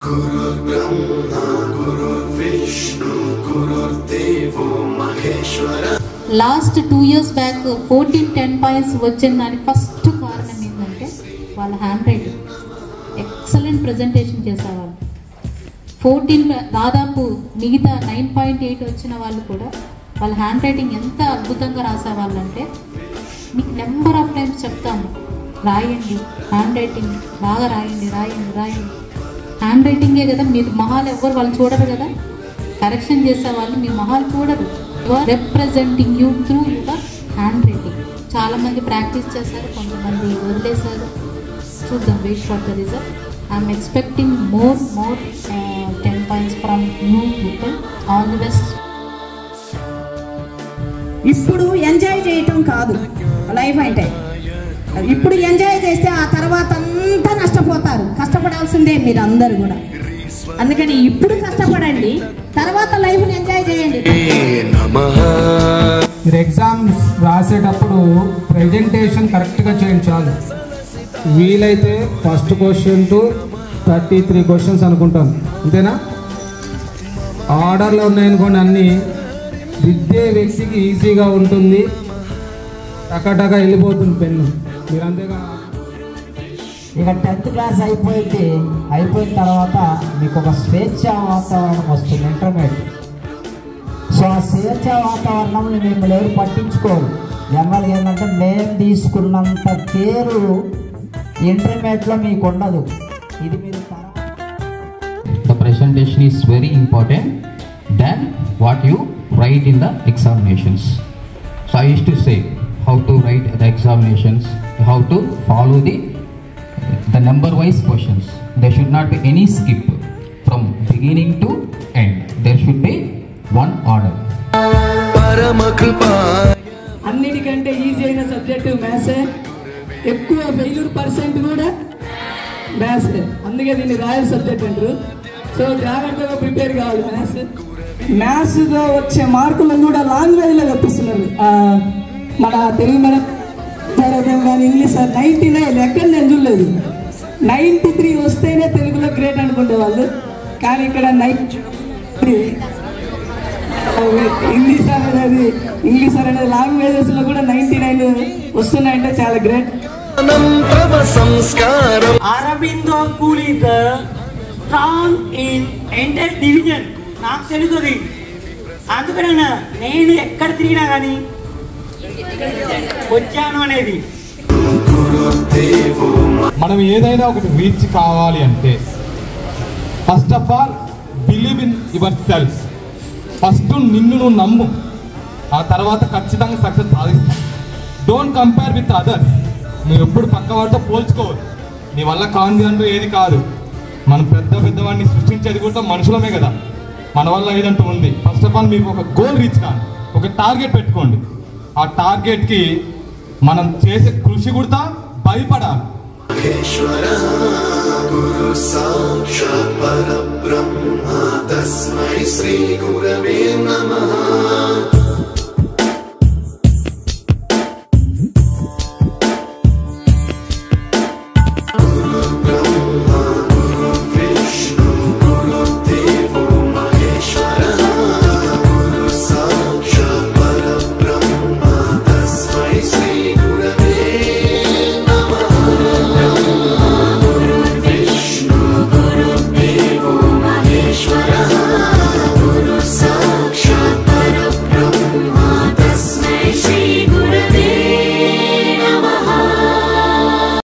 गुरुर्ब्रह्मा गुरुर्विष्णु गुरुर्देवो महेश्वरः last two years back fourteen ten points వచ్చిన దానికి ఫస్ట్ కారణం ఏంటంటే వాళ్ళ హ్యాండ్ రైటింగ్ ఎక్సలెంట్ ప్రజెంటేషన్ చేసేవాళ్ళు ఫోర్టీన్ దాదాపు మిగతా నైన్ పాయింట్ ఎయిట్ వచ్చిన వాళ్ళు కూడా వాళ్ళ హ్యాండ్ రైటింగ్ ఎంత అద్భుతంగా రాసేవాళ్ళు అంటే మీకు నెంబర్ ఆఫ్ టైమ్స్ చెప్తాము రాయండి హ్యాండ్ రైటింగ్ బాగా రాయండి రాయండి రాయండి హ్యాండ్ రైటింగే కదా మీరు మొహాలు ఎవ్వరు వాళ్ళు చూడరు కదా కరెక్షన్ చేసే వాళ్ళు మీ మొహాలు చూడరు representing you through your hand writing చాలా మంది ప్రాక్టీస్ చేశారు కొంతమంది వదిలేశారు చూద్దాం wait for the result I'm expecting more more ten points from new people all the best ఇప్పుడు ఎంజాయ్ చేయటం కాదు లైఫ్ అంటే ఇప్పుడు ఎంజాయ్ చేస్తే ఆ తర్వాత అంతా నష్టపోతారు కష్టపడాల్సిందే మీరు అందరు కూడా అందుకని ఇప్పుడు కష్టపడండి తర్వాత లైఫ్ని ఎంజాయ్ చేయండి नमः మీరు ఎగ్జామ్స్ రాసేటప్పుడు ప్రజెంటేషన్ కరెక్ట్గా చేయండి చాలు వీలైతే first question to thirty three questions అనుకుంటాను అంతేనా ఆర్డర్లో ఉన్నాయనుకోండి అన్నీ దిద్దే వ్యక్తికి ఈజీగా ఉంటుంది టకాటక వెళ్ళిపోతుంది పెన్ను మీరు అంతేగా ఇక టెన్త్ క్లాస్ అయిపోయింది అయిపోయిన తర్వాత మీకు ఒక స్వేచ్ఛ వాతావరణం వస్తుంది ఇంటర్మీడియట్ సో ఆ స్వేచ్ఛ వాతావరణం మిమ్మల్ని ఎవరు పట్టించుకోరు జనరల్గా ఏంటంటే మేము తీసుకున్నంత కేరు ఇంటర్మీడియట్లో మీకు ఉండదు ఇది మీరు తర్వాత the presentation is very important than what you write in the examinations. So I used to say how to write the examinations, how to follow the the number wise questions. There should not be any skip from beginning to end. There should be one order. परमकृपा అన్నిటికంటే easy అయిన subject మ్యాథ్సే ఎక్కువ failure percent కూడా మ్యాథ్సే అందుకే దీన్ని royal subject అంటారు so జాగ్రత్తగా prepare కావాలి మ్యాథ్స్ మ్యాథ్స్లో వచ్చే మార్కులను కూడా లాంగ్వేజ్లో తెప్పిస్తున్నారు ఆ, మన తెలుగు మేడం చదవడం కానీ ఇంగ్లీష్ నైంటీ నైన్ ఎక్కడ నేను చూడలేదు నైంటీ త్రీ వస్తేనే తెలుగులో గ్రేట్ అనుకునే వాళ్ళు కానీ ఇక్కడ నైన్ ఇంగ్లీష్ అనేది ఇంగ్లీష్ అనేది లాంగ్వేజెస్ లో కూడా నైన్టీ నైన్ వస్తున్నాయంటే చాలా గ్రేట్ तव संस्कारम् అరబిందో కూలీత స్ట్రాంగ్ ఇన్ ఎంటర్ డివిజన్ నాకు తెలుస్తుంది అందుకనే నేను ఎక్కడ తిరిగినా కానీ వచ్చాను అనేది गुरुर्देवो మనం ఏదైనా ఒకటి రీచ్ కావాలి అంటే first of all believe in yourself first నిన్ను నువ్వు నమ్ము ఆ తర్వాత ఖచ్చితంగా సక్సెస్ సాధిస్తావు డోంట్ కంపేర్ విత్ అదర్స్ నువ్వు ఎప్పుడు పక్క వాడితో పోల్చుకోవద్దు నీ వల్ల కాంది అంటూ ఏది కాదు మనం పెద్ద పెద్దవాడిని సృష్టించేది కూడా మనుషులమే కదా మన వల్ల ఏదంటూ ఉంది ఫస్ట్ ఆఫ్ ఆల్ మీకు ఒక గోల్ రీచ్ కాండి ఒక టార్గెట్ పెట్టుకోండి ఆ టార్గెట్కి మనం చేసే కృషి కూడా భయపడాలి महेश्वरः गुरु साक्षात् परब्रह्मा तस्मै श्रीगुरवे नमः